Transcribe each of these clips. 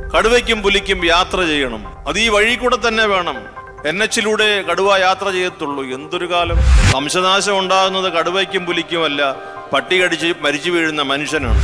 കടുവയ്ക്കും പുലിക്കും യാത്ര ചെയ്യണം അത് ഈ വഴി കൂടെ തന്നെ വേണം എൻ എച്ചിലൂടെ കടുവ യാത്ര ചെയ്യത്തുള്ളൂ എന്തൊരു കാലം വംശനാശം ഉണ്ടാകുന്നത് കടുവയ്ക്കും പുലിക്കുമല്ല പട്ടി കടിച്ച് മരിച്ചു വീഴുന്ന മനുഷ്യനാണ്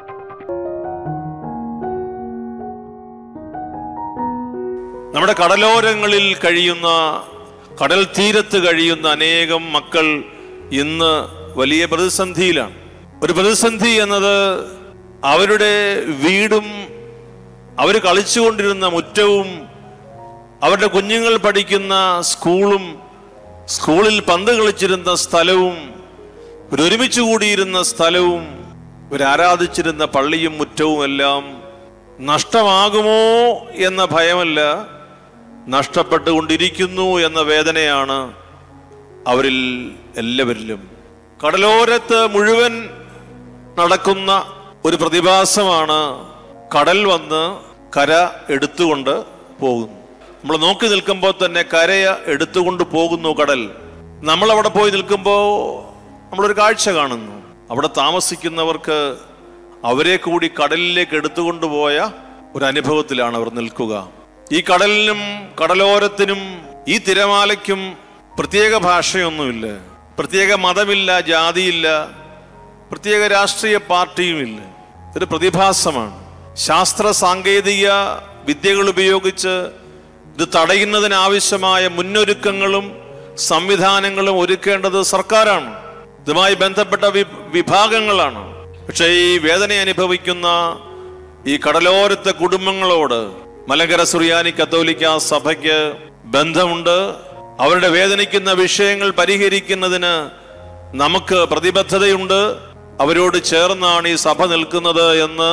നമ്മുടെ കടലോരങ്ങളിൽ കഴിയുന്ന കടൽ തീരത്ത് കഴിയുന്ന അനേകം മക്കൾ ഇന്ന് വലിയ പ്രതിസന്ധിയിലാണ് ഒരു പ്രതിസന്ധി എന്നത് അവരുടെ വീടും അവർ കളിച്ചുകൊണ്ടിരുന്ന മുറ്റവും അവരുടെ കുഞ്ഞുങ്ങൾ പഠിക്കുന്ന സ്കൂളും സ്കൂളിൽ പന്ത് കളിച്ചിരുന്ന സ്ഥലവും ഇവരൊരുമിച്ച് കൂടിയിരുന്ന സ്ഥലവും ഇവരാരാധിച്ചിരുന്ന പള്ളിയും മുറ്റവും എല്ലാം നഷ്ടമാകുമോ എന്ന ഭയമല്ല നഷ്ടപ്പെട്ടുകൊണ്ടിരിക്കുന്നു എന്ന വേദനയാണ് അവരിൽ എല്ലാവരിലും കടലോരത്ത് മുഴുവൻ നടക്കുന്ന ഒരു പ്രതിഭാസമാണ് കടൽ വന്ന് കര എടുത്തുകൊണ്ട് പോകുന്നു നമ്മൾ നോക്കി നിൽക്കുമ്പോൾ തന്നെ കരയ എടുത്തുകൊണ്ട് പോകുന്നു കടൽ നമ്മൾ അവിടെ പോയി നിൽക്കുമ്പോൾ നമ്മളൊരു കാഴ്ച കാണുന്നു അവിടെ താമസിക്കുന്നവർക്ക് അവരെ കൂടി കടലിലേക്ക് എടുത്തുകൊണ്ട് പോയ ഒരു അനുഭവത്തിലാണ് അവർ നിൽക്കുക ഈ കടലിനും കടലോരത്തിനും ഈ തിരമാലയ്ക്കും പ്രത്യേക ഭാഷയൊന്നുമില്ല പ്രത്യേക മതമില്ല ജാതിയില്ല പ്രത്യേക രാഷ്ട്രീയ പാർട്ടിയുമില്ല ഒരു പ്രതിഭാസമാണ് ശാസ്ത്ര സാങ്കേതിക വിദ്യകൾ ഉപയോഗിച്ച് ഇത് തടയുന്നതിനാവശ്യമായ മുന്നൊരുക്കങ്ങളും സംവിധാനങ്ങളും ഒരുക്കേണ്ടത് സർക്കാരാണ് ഇതുമായി ബന്ധപ്പെട്ട വി വിഭാഗങ്ങളാണ് പക്ഷേ ഈ വേദന അനുഭവിക്കുന്ന ഈ കടലോരത്തെ കുടുംബങ്ങളോട് മലങ്കര സുറിയാനി കത്തോലിക്ക സഭയ്ക്ക് ബന്ധമുണ്ട് അവരുടെ വേദനിക്കുന്ന വിഷയങ്ങൾ പരിഹരിക്കുന്നതിന് നമുക്ക് പ്രതിബദ്ധതയുണ്ട് അവരോട് ചേർന്നാണ് ഈ സഭ നിൽക്കുന്നത് എന്ന്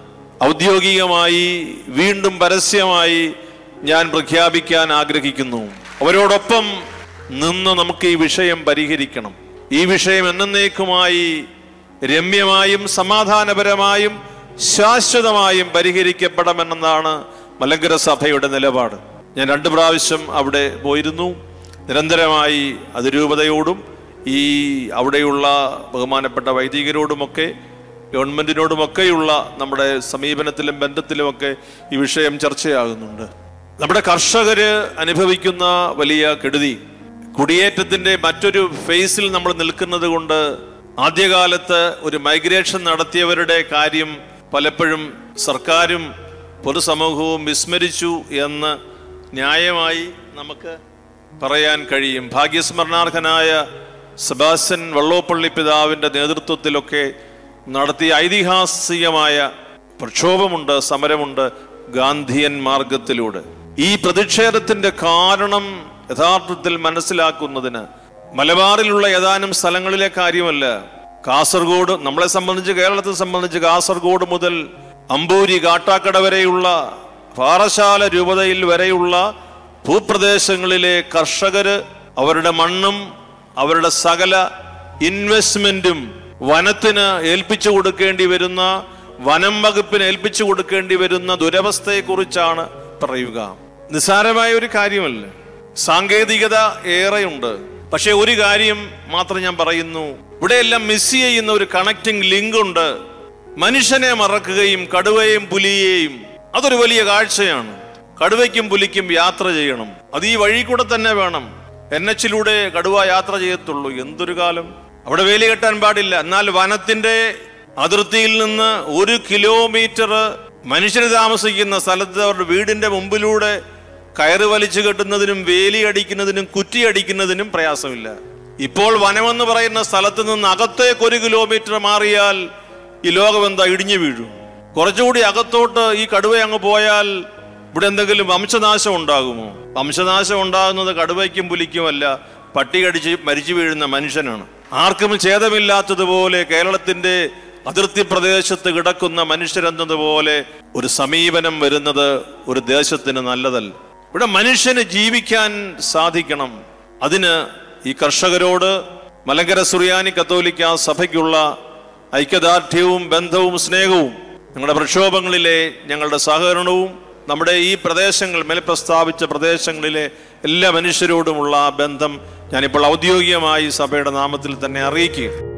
ഔദ്യോഗികമായി വീണ്ടും പരസ്യമായി ഞാൻ പ്രഖ്യാപിക്കാൻ ആഗ്രഹിക്കുന്നു അവരോടൊപ്പം നിന്ന് നമുക്ക് ഈ വിഷയം പരിഹരിക്കണം ഈ വിഷയം എന്നേക്കുമായി രമ്യമായും സമാധാനപരമായും ശാശ്വതമായും പരിഹരിക്കപ്പെടണമെന്നാണ് മലങ്കര സഭയുടെ നിലപാട് ഞാൻ രണ്ട് പ്രാവശ്യം അവിടെ പോയിരുന്നു നിരന്തരമായി അതിരൂപതയോടും ഈ അവിടെയുള്ള ബഹുമാനപ്പെട്ട വൈദികരോടുമൊക്കെ ഗവൺമെന്റിനോടുമൊക്കെയുള്ള നമ്മുടെ സമീപനത്തിലും ബന്ധത്തിലുമൊക്കെ ഈ വിഷയം ചർച്ചയാകുന്നുണ്ട് നമ്മുടെ കർഷകര് അനുഭവിക്കുന്ന വലിയ കെടുതി കുടിയേറ്റത്തിന്റെ മറ്റൊരു ഫേസിൽ നമ്മൾ നിൽക്കുന്നത് കൊണ്ട് ആദ്യകാലത്ത് ഒരു മൈഗ്രേഷൻ നടത്തിയവരുടെ കാര്യം പലപ്പോഴും സർക്കാരും പൊതുസമൂഹവും വിസ്മരിച്ചു എന്ന് ന്യായമായി നമുക്ക് പറയാൻ കഴിയും ഭാഗ്യസ്മരണാർഹനായ സെബാസ്റ്റ്യൻ വള്ളോപ്പള്ളി പിതാവിന്റെ നേതൃത്വത്തിലൊക്കെ നടത്തിയ ഐതിഹാസികമായ പ്രക്ഷോഭമുണ്ട് സമരമുണ്ട് ഗാന്ധിയൻ മാർഗത്തിലൂടെ ഈ പ്രതിഷേധത്തിന്റെ കാരണം യഥാർത്ഥത്തിൽ മനസ്സിലാക്കുന്നതിന് മലബാറിലുള്ള ഏതാനും സ്ഥലങ്ങളിലെ കാര്യമല്ല കാസർഗോഡ് നമ്മളെ സംബന്ധിച്ച് കേരളത്തെ സംബന്ധിച്ച് കാസർഗോഡ് മുതൽ അമ്പൂരി കാട്ടാക്കട വരെയുള്ള പാറശാല രൂപതയിൽ വരെയുള്ള ഭൂപ്രദേശങ്ങളിലെ കർഷകര് അവരുടെ മണ്ണും അവരുടെ സകല ഇൻവെസ്റ്റ്മെന്റും വനത്തിന് ഏൽപ്പിച്ചു കൊടുക്കേണ്ടി വരുന്ന വനം വകുപ്പിന് ഏൽപ്പിച്ചു കൊടുക്കേണ്ടി വരുന്ന ദുരവസ്ഥയെക്കുറിച്ചാണ് പറയുക നിസ്സാരമായ ഒരു കാര്യമല്ല സാങ്കേതികത ഏറെയുണ്ട് പക്ഷെ ഒരു കാര്യം മാത്രം ഞാൻ പറയുന്നു ഇവിടെയെല്ലാം മിസ് ചെയ്യുന്ന ഒരു കണക്റ്റിംഗ് ലിങ്ക് ഉണ്ട് മനുഷ്യനെ മറക്കുകയും കടുവയും പുലിയെയും അതൊരു വലിയ കാഴ്ചയാണ് കടുവയ്ക്കും പുലിക്കും യാത്ര ചെയ്യണം അത് ഈ വഴി കൂടെ തന്നെ വേണം എൻ എച്ചിലൂടെ കടുവ യാത്ര ചെയ്യത്തുള്ളൂ എന്തൊരു കാലം അവിടെ വേലി കെട്ടാൻ പാടില്ല എന്നാൽ വനത്തിന്റെ അതിർത്തിയിൽ നിന്ന് ഒരു കിലോമീറ്റർ മനുഷ്യന് താമസിക്കുന്ന സ്ഥലത്ത് അവരുടെ വീടിന്റെ മുമ്പിലൂടെ കയറ് വലിച്ചു കെട്ടുന്നതിനും വേലി അടിക്കുന്നതിനും കുറ്റി അടിക്കുന്നതിനും പ്രയാസമില്ല ഇപ്പോൾ വനമെന്ന് പറയുന്ന സ്ഥലത്ത് നിന്ന് അകത്തേക്ക് ഒരു കിലോമീറ്റർ മാറിയാൽ ഈ ലോകം എന്താ ഇടിഞ്ഞു വീഴും കുറച്ചുകൂടി അകത്തോട്ട് ഈ കടുവ അങ്ങ് പോയാൽ ഇവിടെ എന്തെങ്കിലും വംശനാശം ഉണ്ടാകുമോ വംശനാശം ഉണ്ടാകുന്നത് കടുവയ്ക്കും പുലിക്കുമല്ല പട്ടി കടിച്ച് മരിച്ചു വീഴുന്ന മനുഷ്യനാണ് ആർക്കും ഛേദമില്ലാത്തതുപോലെ കേരളത്തിന്റെ അതിർത്തി പ്രദേശത്ത് കിടക്കുന്ന മനുഷ്യരെന്നതുപോലെ ഒരു സമീപനം വരുന്നത് ഒരു ദേശത്തിന് നല്ലതല്ല ഇവിടെ മനുഷ്യന് ജീവിക്കാൻ സാധിക്കണം അതിന് ഈ കർഷകരോട് മലങ്കര സുറിയാനി കത്തോലിക്ക സഭയ്ക്കുള്ള ഐക്യദാർഢ്യവും ബന്ധവും സ്നേഹവും ഞങ്ങളുടെ പ്രക്ഷോഭങ്ങളിലെ ഞങ്ങളുടെ സഹകരണവും നമ്മുടെ ഈ പ്രദേശങ്ങൾ മേൽ പ്രസ്താവിച്ച പ്രദേശങ്ങളിലെ എല്ലാ മനുഷ്യരോടുമുള്ള ആ ബന്ധം ഞാനിപ്പോൾ ഔദ്യോഗികമായി സഭയുടെ നാമത്തിൽ തന്നെ അറിയിക്കുക